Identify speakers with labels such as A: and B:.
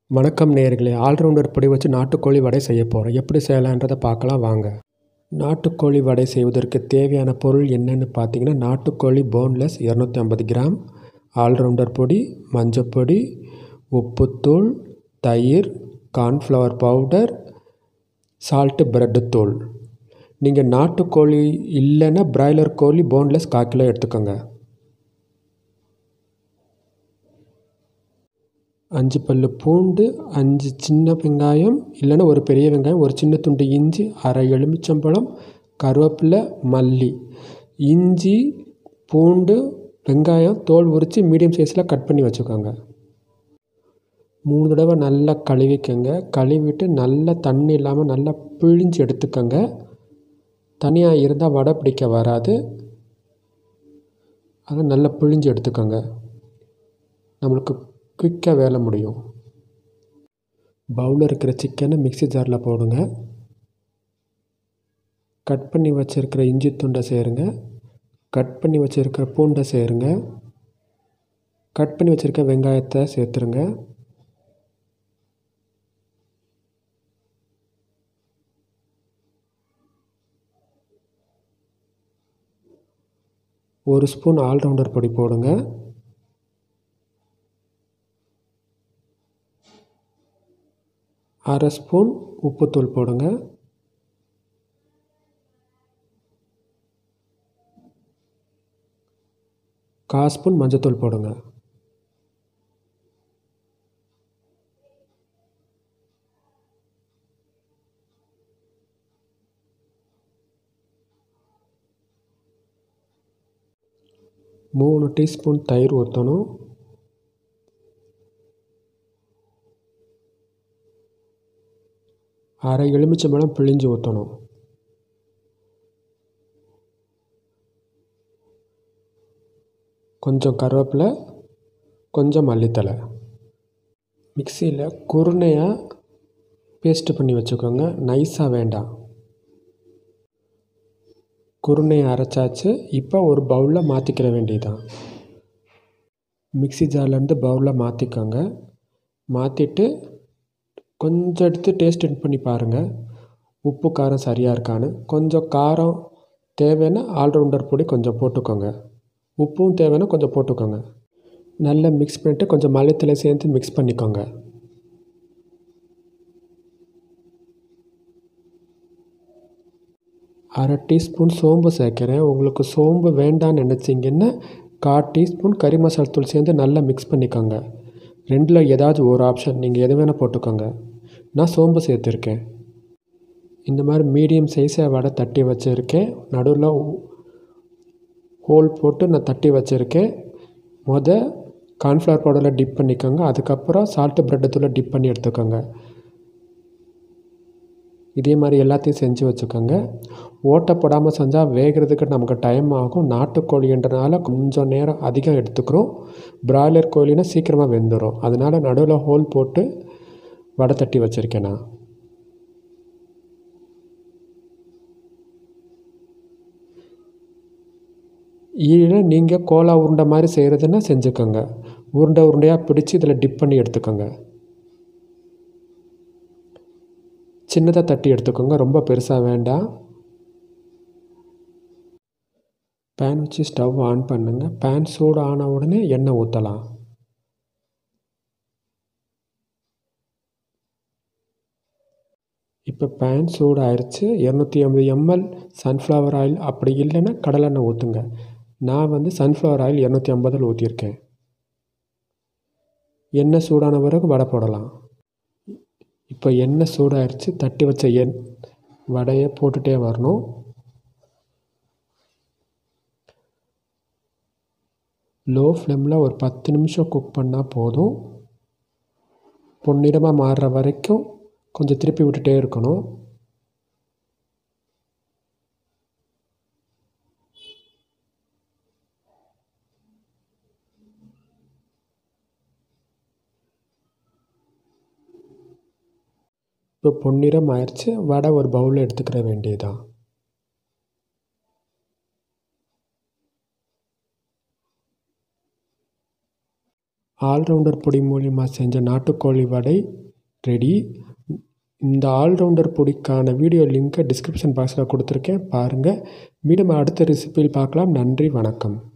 A: வணக்கம் நேயர்களே ஆல்ரவுண்டர் பொடி வச்சு நாட்டுக்கோழி வடை செய்ய போகிறோம் எப்படி செய்யலான்றதை பார்க்கலாம் வாங்க நாட்டுக்கோழி வடை செய்வதற்கு தேவையான பொருள் என்னென்னு பார்த்தீங்கன்னா நாட்டுக்கோழி போன்லெஸ் இரநூத்தி ஐம்பது கிராம் ஆல்ரவுண்டர் பொடி மஞ்சப்பொடி உப்புத்தூள் தயிர் கார்ன்ஃப்ளவர் பவுடர் சால்ட்டு பிரெட்டு தூள் நீங்கள் நாட்டுக்கோழி இல்லைன்னா பிராய்லர் கோழி போன்லெஸ் கால் கிலோ எடுத்துக்கோங்க அஞ்சு பல் பூண்டு அஞ்சு சின்ன வெங்காயம் இல்லைன்னா ஒரு பெரிய வெங்காயம் ஒரு சின்ன துண்டு இஞ்சி அரை எலுமிச்சம்பழம் கருவேப்பிலை மல்லி இஞ்சி பூண்டு வெங்காயம் தோல் உரித்து மீடியம் சைஸில் கட் பண்ணி வச்சுக்கோங்க மூணு தடவை நல்லா கழுவிக்கங்க கழுவிட்டு நல்லா தண்ணி இல்லாமல் நல்லா பிழிஞ்சு எடுத்துக்கோங்க தனியாக இருந்தால் வடை பிடிக்க வராது அதை நல்லா பிழிஞ்சு எடுத்துக்கோங்க நம்மளுக்கு குயிக்காக வேலை முடியும் பவுலில் இருக்கிற சிக்கனை மிக்ஸி ஜாரில் போடுங்க கட் பண்ணி வச்சுருக்கிற இஞ்சி துண்டை சேருங்க கட் பண்ணி வச்சுருக்கிற பூண்டை சேருங்க கட் பண்ணி வச்சுருக்க வெங்காயத்தை சேர்த்துருங்க ஒரு ஸ்பூன் ஆல்ரவுண்டர் பொடி போடுங்க அரை ஸ்பூன் உப்புத்தூள் போடுங்க கால் ஸ்பூன் மஞ்சத்தூள் போடுங்க மூணு டீஸ்பூன் தயிர் ஊற்றணும் அரை எலுமிச்சம்பழம் பிழிஞ்சு ஊற்றணும் கொஞ்சம் கருவேப்பிலை கொஞ்சம் மல்லித்தலை மிக்சியில் குருணையாக பேஸ்ட்டு பண்ணி வச்சுக்கோங்க நைஸாக வேண்டாம் குருணையை அரைச்சாச்சு இப்போ ஒரு பவுலில் மாற்றிக்கிற வேண்டியதான் மிக்சி ஜார்லேருந்து பவுலில் மாற்றிக்கோங்க மாற்றிட்டு கொஞ்சம் எடுத்து டேஸ்ட் பண்ணி பாருங்கள் உப்பு காரம் சரியாக இருக்கான்னு கொஞ்சம் காரம் தேவைன்னா ஆல்ரவுண்டர் பொடி கொஞ்சம் போட்டுக்கோங்க உப்பும் தேவைன்னா கொஞ்சம் போட்டுக்கோங்க நல்லா மிக்ஸ் பண்ணிட்டு கொஞ்சம் மல்லித்தலை சேர்த்து மிக்ஸ் பண்ணிக்கோங்க அரை டீஸ்பூன் சோம்பு சேர்க்குறேன் உங்களுக்கு சோம்பு வேண்டான்னு நினச்சிங்கன்னா கால் டீஸ்பூன் கறி மசாலா தூள் சேர்ந்து நல்லா மிக்ஸ் பண்ணிக்கோங்க ரெண்டில் ஏதாச்சும் ஒரு ஆப்ஷன் நீங்கள் எது வேணால் போட்டுக்கோங்க நான் சோம்பு சேர்த்துருக்கேன் இந்த மாதிரி மீடியம் சைஸை வடை தட்டி வச்சுருக்கேன் நடுவில் ஹோல் போட்டு நான் தட்டி வச்சுருக்கேன் மொத கார்ன்ஃப்ளவர் பவுடரில் டிப் பண்ணிக்கோங்க அதுக்கப்புறம் சால்ட்டு ப்ரெட்டு தூளை டிப் பண்ணி எடுத்துக்கோங்க இதே மாதிரி எல்லாத்தையும் செஞ்சு வச்சுக்கோங்க ஓட்டை போடாமல் செஞ்சால் வேகிறதுக்கு நமக்கு டைம் ஆகும் நாட்டுக்கோழின்றனால கொஞ்சம் நேரம் அதிகம் எடுத்துக்கிறோம் பிராய்லர் கோழினா சீக்கிரமாக வெந்துடும் அதனால் நடுவில் ஹோல் போட்டு வடை தட்டி வச்சுருக்கேன் நான் இல்லை நீங்கள் கோலா உருண்டை மாதிரி செய்கிறதுன்னா செஞ்சுக்கோங்க உருண்டை உருண்டையாக பிடிச்சி இதில் டிப் பண்ணி எடுத்துக்கோங்க சின்னதாக தட்டி எடுத்துக்கோங்க ரொம்ப பெருசாக வேண்டாம் பேன் வச்சு ஸ்டவ் ஆன் பண்ணுங்கள் பேன் சூடு ஆன உடனே எண்ணெய் ஊற்றலாம் இப்போ பேன் சூடு ஆயிடுச்சு இரநூத்தி ஐம்பது எம்எல் சன்ஃப்ளவர் ஆயில் அப்படி இல்லைன்னா கடலெண்ணெய் ஊற்றுங்க நான் வந்து சன்ஃப்ளவர் ஆயில் இரநூத்தி ஐம்பதில் ஊற்றிருக்கேன் எண்ணெய் சூடான பிறகு வடை போடலாம் இப்போ எண்ணெய் சூடாயிடுச்சு தட்டி வச்ச எண் வடையை போட்டுகிட்டே வரணும் லோ ஃப்ளேமில் ஒரு பத்து நிமிஷம் குக் பண்ணால் போதும் பொன்னிறமாக மாறுற வரைக்கும் கொஞ்சம் திருப்பி விட்டுட்டே இருக்கணும் இப்போ பொன்னிறம் ஆயிடுச்சு வடை ஒரு பவுலில் எடுத்துக்கிற வேண்டியதான் ஆல்ரவுண்டர் பொடி மூலிமா செஞ்ச நாட்டுக்கோழி வடை ரெடி இந்த ஆல்ரவுண்டர் பொடிக்கான வீடியோ லிங்க்கை டிஸ்கிரிப்ஷன் பாக்ஸில் கொடுத்துருக்கேன் பாருங்கள் மீண்டும் அடுத்த ரெசிபியில் பார்க்கலாம் நன்றி வணக்கம்